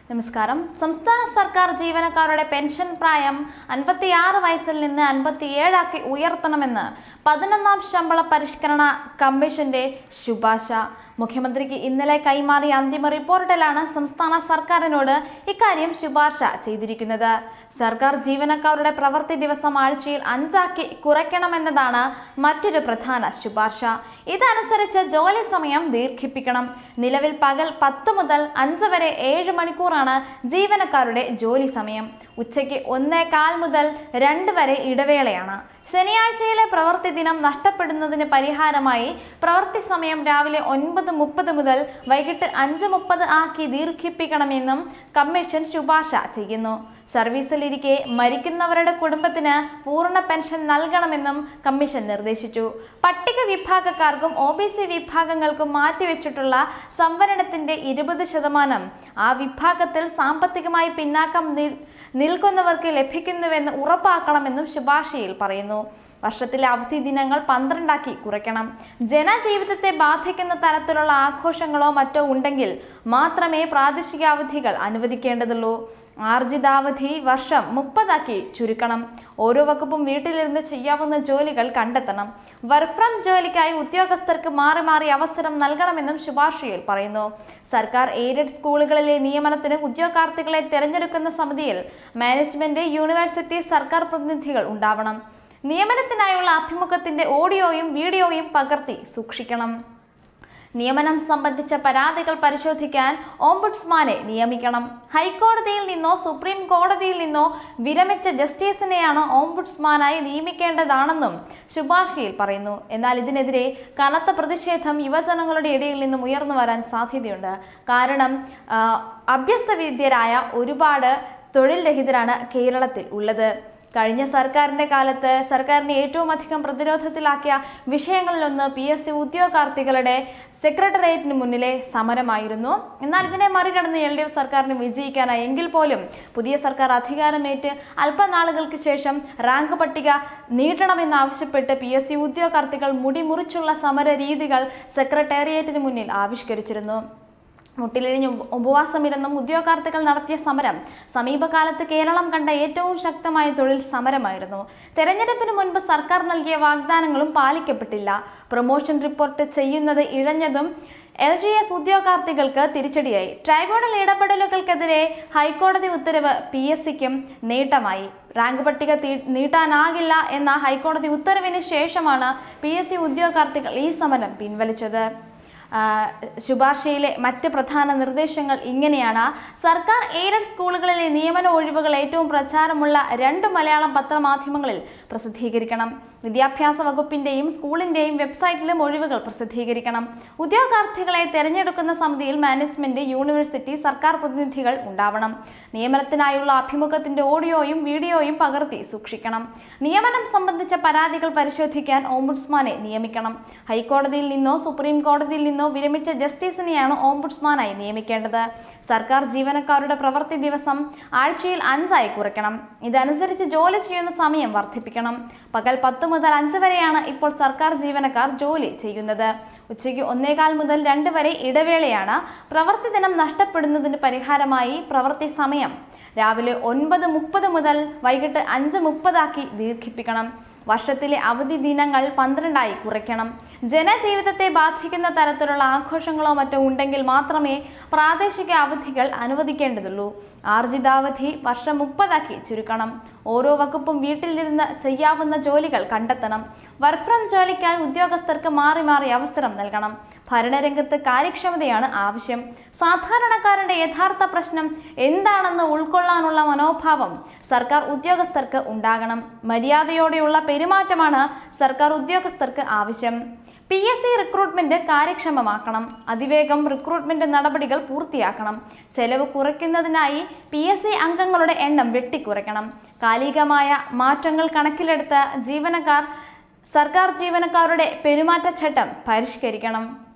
നമസ്കാരം സംസ്ഥാന സർക്കാർ ജീവനക്കാരുടെ പെൻഷൻ പ്രായം അൻപത്തിയാറ് വയസ്സിൽ നിന്ന് അൻപത്തിയേഴാക്കി ഉയർത്തണമെന്ന് പതിനൊന്നാം ശമ്പള പരിഷ്കരണ കമ്മീഷന്റെ ശുപാർശ മുഖ്യമന്ത്രിക്ക് ഇന്നലെ കൈമാറിയ അന്തിമ റിപ്പോർട്ടിലാണ് സംസ്ഥാന സർക്കാരിനോട് ഇക്കാര്യം ശുപാർശ ചെയ്തിരിക്കുന്നത് സർക്കാർ ജീവനക്കാരുടെ പ്രവൃത്തി ദിവസം ആഴ്ചയിൽ അഞ്ചാക്കി കുറയ്ക്കണമെന്നതാണ് മറ്റൊരു പ്രധാന ശുപാർശ ഇതനുസരിച്ച് ജോലി സമയം ദീർഘിപ്പിക്കണം നിലവിൽ പകൽ പത്ത് മുതൽ അഞ്ച് വരെ ഏഴ് മണിക്കൂറാണ് ജീവനക്കാരുടെ ജോലി സമയം ഉച്ചയ്ക്ക് ഒന്നേ കാൽ മുതൽ രണ്ട് വരെ ഇടവേളയാണ് ശനിയാഴ്ചയിലെ പ്രവൃത്തി ദിനം നഷ്ടപ്പെടുന്നതിന് പരിഹാരമായി പ്രവൃത്തി സമയം രാവിലെ ഒൻപത് മുപ്പത് മുതൽ വൈകിട്ട് അഞ്ച് മുപ്പത് ആക്കി ദീർഘിപ്പിക്കണമെന്നും കമ്മീഷൻ ശുപാർശ ചെയ്യുന്നു സർവീസിലിരിക്കെ മരിക്കുന്നവരുടെ കുടുംബത്തിന് പൂർണ്ണ പെൻഷൻ നൽകണമെന്നും കമ്മീഷൻ നിർദ്ദേശിച്ചു പട്ടിക വിഭാഗക്കാർക്കും ഒ ബി സി വിഭാഗങ്ങൾക്കും മാറ്റിവെച്ചിട്ടുള്ള സംവരണത്തിന്റെ ഇരുപത് ശതമാനം ആ വിഭാഗത്തിൽ സാമ്പത്തികമായി പിന്നാക്കം നി- നിൽക്കുന്നവർക്ക് ലഭിക്കുന്നുവെന്ന് ഉറപ്പാക്കണമെന്നും ശുപാർശയിൽ പറയുന്നു വർഷത്തിലെ അവധി ദിനങ്ങൾ പന്ത്രണ്ടാക്കി കുറയ്ക്കണം ജനജീവിതത്തെ ബാധിക്കുന്ന തരത്തിലുള്ള ആഘോഷങ്ങളോ മറ്റോ ഉണ്ടെങ്കിൽ മാത്രമേ പ്രാദേശിക അവധികൾ അനുവദിക്കേണ്ടതുള്ളൂ ആർജിതാവധി വർഷം മുപ്പതാക്കി ചുരുക്കണം ഓരോ വകുപ്പും വീട്ടിലിരുന്ന് ചെയ്യാവുന്ന ജോലികൾ കണ്ടെത്തണം വർക്ക് ഫ്രം ജോലിക്കായി ഉദ്യോഗസ്ഥർക്ക് മാറി മാറി അവസരം നൽകണമെന്നും ശുപാർശയിൽ പറയുന്നു സർക്കാർ എയ്ഡഡ് സ്കൂളുകളിലെ നിയമനത്തിന് ഉദ്യോഗാർത്ഥികളെ തിരഞ്ഞെടുക്കുന്ന സമിതിയിൽ മാനേജ്മെന്റ് യൂണിവേഴ്സിറ്റി സർക്കാർ പ്രതിനിധികൾ ഉണ്ടാവണം നിയമനത്തിനായുള്ള അഭിമുഖത്തിന്റെ ഓഡിയോയും വീഡിയോയും പകർത്തി സൂക്ഷിക്കണം നിയമനം സംബന്ധിച്ച പരാതികൾ പരിശോധിക്കാൻ ഓംബുഡ്സ്മാനെ നിയമിക്കണം ഹൈക്കോടതിയിൽ നിന്നോ സുപ്രീം കോടതിയിൽ നിന്നോ വിരമിച്ച ജസ്റ്റിസിനെയാണ് ഓംബുഡ്സ്മാനായി നിയമിക്കേണ്ടതാണെന്നും ശുപാർശയിൽ പറയുന്നു എന്നാൽ ഇതിനെതിരെ കനത്ത പ്രതിഷേധം യുവജനങ്ങളുടെ ഇടയിൽ നിന്നും ഉയർന്നു വരാൻ സാധ്യതയുണ്ട് കാരണം ആ, അഭ്യസ്തവിദ്യരായ ഒരുപാട് തൊഴിൽ രഹിതരാണ് കേരളത്തിൽ ഉള്ളത് കഴിഞ്ഞ സർക്കാരിന്റെ കാലത്ത് സർക്കാരിനെ ഏറ്റവും അധികം പ്രതിരോധത്തിലാക്കിയ വിഷയങ്ങളിലൊന്ന് പി എസ് സി ഉദ്യോഗാർത്ഥികളുടെ സെക്രട്ടേറിയറ്റിന് മുന്നിലെ സമരമായിരുന്നു എന്നാൽ ഇതിനെ മറികടന്ന് എൽ ഡി എഫ് സർക്കാരിന് വിജയിക്കാനായി എങ്കിൽ പോലും പുതിയ സർക്കാർ അധികാരമേറ്റ് അല്പനാളുകൾക്ക് ശേഷം റാങ്ക് പട്ടിക നീട്ടണമെന്നാവശ്യപ്പെട്ട് പി എസ് സി ഉദ്യോഗാർത്ഥികൾ മുടിമുറിച്ചുള്ള സമര രീതികൾ സെക്രട്ടേറിയറ്റിന് മുന്നിൽ ആവിഷ്കരിച്ചിരുന്നു മുട്ടിലിഴിഞ്ഞ് ഉപ- ഉപവാസമിരുന്നും ഉദ്യോഗാർത്ഥികൾ നടത്തിയ സമരം സമീപകാലത്ത് കേരളം കണ്ട ഏറ്റവും ശക്തമായ തൊഴിൽ സമരമായിരുന്നു തെരഞ്ഞെടുപ്പിന് മുൻപ് സർക്കാർ നൽകിയ വാഗ്ദാനങ്ങളും പാലിക്കപ്പെട്ടില്ല പ്രൊമോഷൻ റിപ്പോർട്ട് ചെയ്യുന്നത് ഇഴഞ്ഞതും എൽ ജി എസ് ഉദ്യോഗാർത്ഥികൾക്ക് തിരിച്ചടിയായി ട്രൈബ്യൂണൽ ഇടപെടലുകൾക്കെതിരെ ഹൈക്കോടതി ഉത്തരവ് പി എസ് സിക്കും നേട്ടമായി റാങ്ക് പട്ടിക തീ- നീട്ടാനാകില്ല എന്ന ഹൈക്കോടതി ഉത്തരവിന് ശേഷമാണ് പി എസ് സി ഉദ്യോഗാർത്ഥികൾ ഈ സമരം പിൻവലിച്ചത് ആ, ശുപാർശയിലെ മറ്റ് പ്രധാന നിർദ്ദേശങ്ങൾ ഇങ്ങനെയാണ് സർക്കാർ എയ്ഡഡ് സ്കൂളുകളിലെ നിയമന ഒഴിവുകൾ ഏറ്റവും പ്രചാരമുള്ള രണ്ട് മലയാളം പത്രമാധ്യമങ്ങളിൽ പ്രസിദ്ധീകരിക്കണം വിദ്യാഭ്യാസ വകുപ്പിന്റെയും സ്കൂളിന്റെയും വെബ്സൈറ്റിലും ഒഴിവുകൾ പ്രസിദ്ധീകരിക്കണം ഉദ്യോഗാർത്ഥികളെ തെരഞ്ഞെടുക്കുന്ന സമിതിയിൽ മാനേജ്മെന്റ് യൂണിവേഴ്സിറ്റി സർക്കാർ പ്രതിനിധികൾ ഉണ്ടാവണം നിയമനത്തിനായുള്ള അഭിമുഖത്തിന്റെ ഓഡിയോയും വീഡിയോയും പകർത്തി സൂക്ഷിക്കണം നിയമനം സംബന്ധിച്ച പരാതികൾ പരിശോധിക്കാൻ ഓംബുഡ്സ്മാനെ നിയമിക്കണം ഹൈക്കോടതിയിൽ നിന്നോ സുപ്രീം കോടതിയിൽ നിന്നോ വിരമിച്ച ജസ്റ്റിസിനെയാണ് ഓംബുഡ്സ്മാനായി നിയമിക്കേണ്ടത് സർക്കാർ ജീവനക്കാരുടെ പ്രവൃത്തി ദിവസം ആഴ്ചയിൽ അഞ്ചായി കുറയ്ക്കണം ഇതനുസരിച്ച് ജോലി ചെയ്യുന്ന സമയം വർദ്ധിപ്പിക്കണം പകൽ പത്ത് മുതൽ അഞ്ച് വരെയാണ് ഇപ്പോൾ സർക്കാർ ജീവനക്കാർ ജോലി ചെയ്യുന്നത് ഉച്ചയ്ക്ക് ഒന്നേകാൽ മുതൽ രണ്ട് വരെ ഇടവേളയാണ് പ്രവൃത്തി ദിനം നഷ്ടപ്പെടുന്നതിന് പരിഹാരമായി പ്രവൃത്തി സമയം രാവിലെ ഒൻപത് മുപ്പത് മുതൽ വൈകിട്ട് അഞ്ച് മുപ്പതാക്കി ദീർഘിപ്പിക്കണം വർഷത്തിലെ അവധി ദിനങ്ങൾ പന്ത്രണ്ടായി കുറയ്ക്കണം ജനജീവിതത്തെ ബാധിക്കുന്ന തരത്തിലുള്ള ആഘോഷങ്ങളോ മറ്റോ ഉണ്ടെങ്കിൽ മാത്രമേ പ്രാദേശിക അവധികൾ അനുവദിക്കേണ്ടതുള്ളൂ ആർജിതാവധി വർഷം മുപ്പതാക്കി ചുരുക്കണം ഓരോ വകുപ്പും വീട്ടിലിരുന്ന് ചെയ്യാവുന്ന ജോലികൾ കണ്ടെത്തണം വർക്ക് ഫ്രം ജോലിക്കായി ഉദ്യോഗസ്ഥർക്ക് മാറി മാറി അവസരം നൽകണം ഭരണരംഗത്ത് കാര്യക്ഷമതയാണ് ആവശ്യം സാധാരണക്കാരന്റെ യഥാർത്ഥ പ്രശ്നം എന്താണെന്ന് ഉൾക്കൊള്ളാനുള്ള മനോഭാവം സർക്കാർ ഉദ്യോഗസ്ഥർക്ക് ഉണ്ടാകണം മര്യാദയോടെയുള്ള പെരുമാറ്റമാണ് സർക്കാർ ഉദ്യോഗസ്ഥർക്ക് ആവശ്യം പി എസ് സി റിക്രൂട്ട്മെന്റ് കാര്യക്ഷമമാക്കണം അതിവേഗം റിക്രൂട്ട്മെന്റ് നടപടികൾ പൂർത്തിയാക്കണം ചെലവ് കുറയ്ക്കുന്നതിനായി പി എസ് സി അംഗങ്ങളുടെ എണ്ണം വെട്ടിക്കുറയ്ക്കണം കാലികമായ മാറ്റങ്ങൾ കണക്കിലെടുത്ത് ജീവനക്കാർ സർക്കാർ ജീവനക്കാരുടെ പെരുമാറ്റച്ചട്ടം പരിഷ്കരിക്കണം